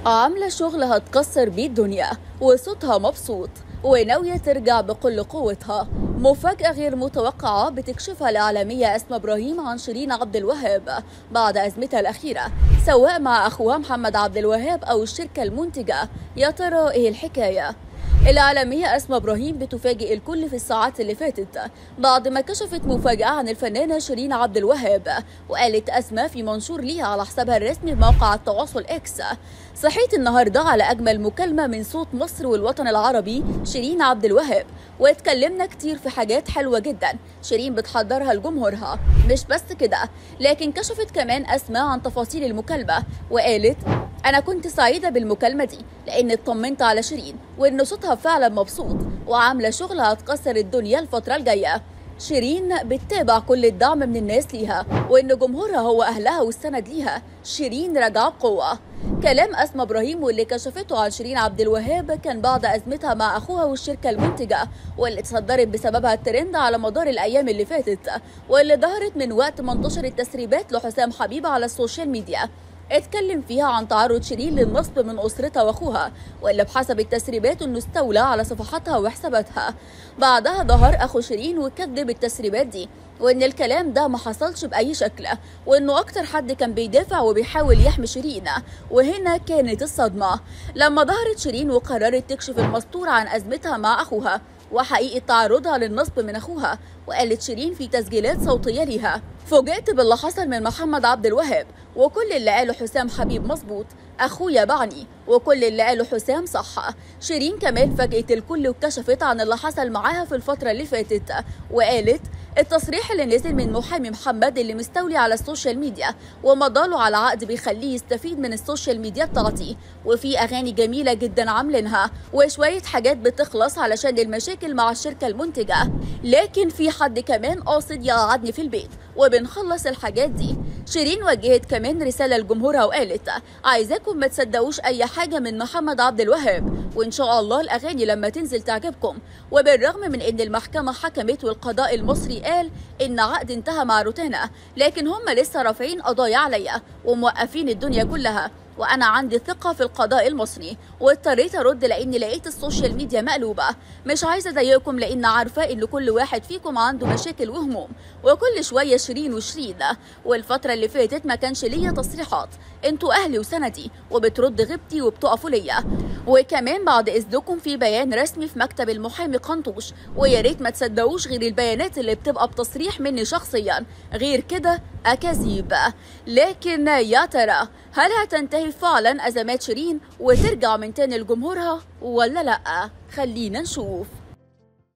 عاملة شغل هتكسر بيه الدنيا وصوتها مبسوط وناوية ترجع بكل قوتها مفاجأة غير متوقعة بتكشفها الإعلامية أسماء إبراهيم عن شيرين عبد الوهاب بعد أزمتها الأخيرة سواء مع أخوها محمد عبد الوهاب أو الشركة المنتجة يا ترى إيه الحكاية؟ الإعلامية أسماء إبراهيم بتفاجئ الكل في الساعات اللي فاتت بعد ما كشفت مفاجأة عن الفنانة شيرين عبد الوهاب وقالت أسماء في منشور ليها على حسابها الرسمي بموقع التواصل إكس صحيت النهاردة على أجمل مكالمة من صوت مصر والوطن العربي شيرين عبد الوهاب واتكلمنا كتير في حاجات حلوة جدا شيرين بتحضرها لجمهورها مش بس كده لكن كشفت كمان أسماء عن تفاصيل المكالمة وقالت أنا كنت سعيدة بالمكالمة دي لأن اطمنت على شيرين وإن صوتها فعلا مبسوط وعاملة شغل هتكسر الدنيا الفترة الجاية شيرين بتتابع كل الدعم من الناس ليها وإن جمهورها هو أهلها والسند ليها شيرين راجعة بقوة كلام أسماء إبراهيم واللي كشفته عن شيرين عبد الوهاب كان بعد أزمتها مع أخوها والشركة المنتجة واللي اتصدرت بسببها الترند على مدار الأيام اللي فاتت واللي ظهرت من وقت ما انتشرت تسريبات لحسام حبيب على السوشيال ميديا اتكلم فيها عن تعرض شيرين للنصب من أسرتها وأخوها واللي بحسب التسريبات إنه استولى على صفحاتها وحساباتها بعدها ظهر أخو شيرين وكذب التسريبات دي وإن الكلام ده ما حصلش بأي شكل وإنه أكتر حد كان بيدافع وبيحاول يحمي شيرين وهنا كانت الصدمة لما ظهرت شيرين وقررت تكشف المستور عن أزمتها مع أخوها وحقيقة تعرضها للنصب من أخوها وقالت شيرين في تسجيلات صوتية ليها فوجئت باللي حصل من محمد عبد الوهاب وكل اللي قاله حسام حبيب مظبوط اخويا بعني وكل اللي قاله حسام صح شيرين كمان فاجئت الكل وكشفت عن اللي حصل معاها في الفتره اللي فاتت وقالت التصريح اللي نزل من محامي محمد اللي مستولي على السوشيال ميديا ومضاله على عقد بيخليه يستفيد من السوشيال ميديا بتاعتي وفي اغاني جميله جدا عاملينها وشويه حاجات بتخلص علشان المشاكل مع الشركه المنتجه لكن في حد كمان قاصد يقعدني في البيت وبنخلص الحاجات دي شيرين وجهت كمان رسالة لجمهورها وقالت عايزاكم ما تصدقوش أي حاجة من محمد عبد الوهاب وإن شاء الله الأغاني لما تنزل تعجبكم وبالرغم من إن المحكمة حكمت والقضاء المصري قال إن عقد انتهى مع روتانا لكن هم لسه رافعين قضايا عليا وموقفين الدنيا كلها وانا عندي ثقه في القضاء المصري واضطريت ارد لاني لقيت السوشيال ميديا مقلوبه مش عايزه اضايقكم لان عارفه ان كل واحد فيكم عنده مشاكل وهموم وكل شويه شيرين وشيرين والفتره اللي فاتت ما كانش ليا تصريحات انتوا اهلي وسندي وبترد غيبتي وبتقفوا ليا وكمان بعد اذنكم في بيان رسمي في مكتب المحامي قنطوش ويا ريت ما تصدقوش غير البيانات اللي بتبقى بتصريح مني شخصيا غير كده اكاذيب لكن يا ترى هل هتنتهي فعلا ازمات شيرين وترجع من تاني لجمهورها ولا لا خلينا نشوف